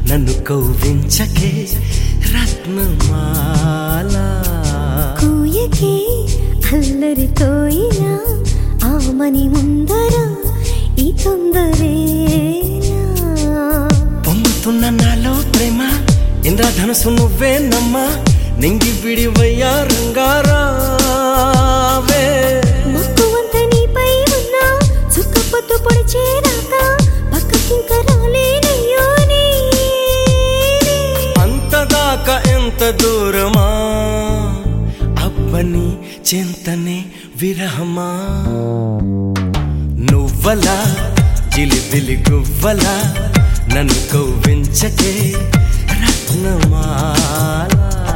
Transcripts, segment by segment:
నన్ను కౌవించకే రత్నమాల కూయకే అల్లరి తోయిన ఆమని ముందర ఈ తొందరేనా పొంగుతున్న నాలో ప్రేమ ఇంద్రధనుసు నువ్వే నమ్మా నింగి విడివయ్యా రంగారావే మక్కువంత నీపై ఉన్నా చుక్క పొద్దు పొడిచేదాకా పక్కకింక రాలేనయ్యో నేనే. అంతదాకా ఎంత దూరమా అబ్బని చింతనే విరహమా నువ్వలా జిలిబిలి గువ్వలా నన్ను కౌవించకే రత్నమాల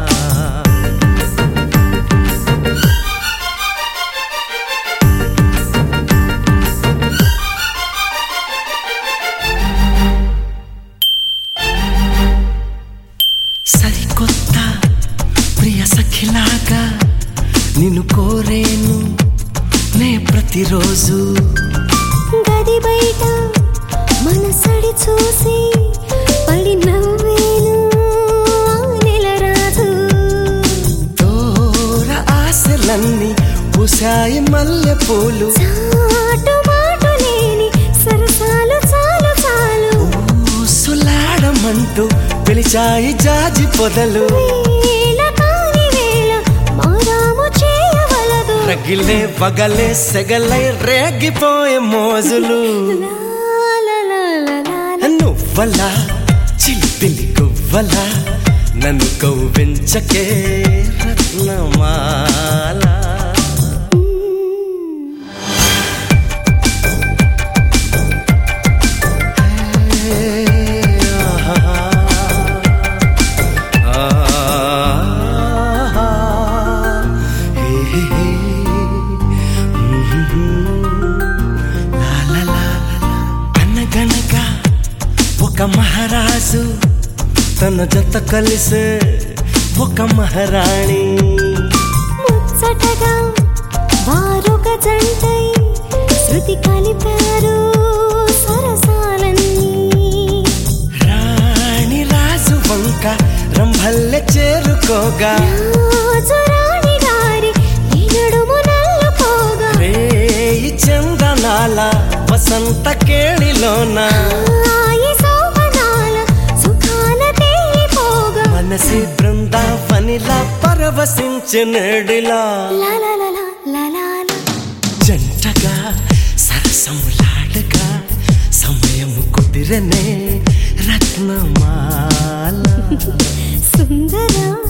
సరికొత్త ప్రియ సఖిలాగా నిన్ను కోరేను నే ప్రతిరోజు గది బయట మనసడి చూసి పడి నవ్వేను ఆ నెలరాజు దూర ఆశలన్నీ పూసాయి మల్లె పూలు చాటు మాటు లేని సరసాలు చాలు చాలు ఊసులాడమంటూ పిలిచాయి జాజి పొదలు వేళ కాని వేళ మారాము చేయవలదు రగిలే పగలే సెగలై రేగిపోయే మోజులు లా లా లా లా లా లా. నువ్వలా చిలిపిలి గువ్వలా నన్ను కౌవించకే రత్నమాల అనగనగా ఒక మహారాజు తన జత కలిసే ఒక మహారాణి ముచ్చటగా వారొక జంటై శృతి కలిపారు సరసాలన్నీ రాణి రాజు వంక రంభల్లె చేరుకోగా రాజు రాణి గారి నినడుము నల్లుకోగా రేయి చందనాల వసంత కేళిలోన ఆయి శోభనాల సుఖాల తేలిపోగా మనసి బృందావనిలా పరవశించినడిలా లా లా లా లా లా లా లా. జంటగా సరసములాడగా సమయము కుదిరనే రత్నమాల సుందరా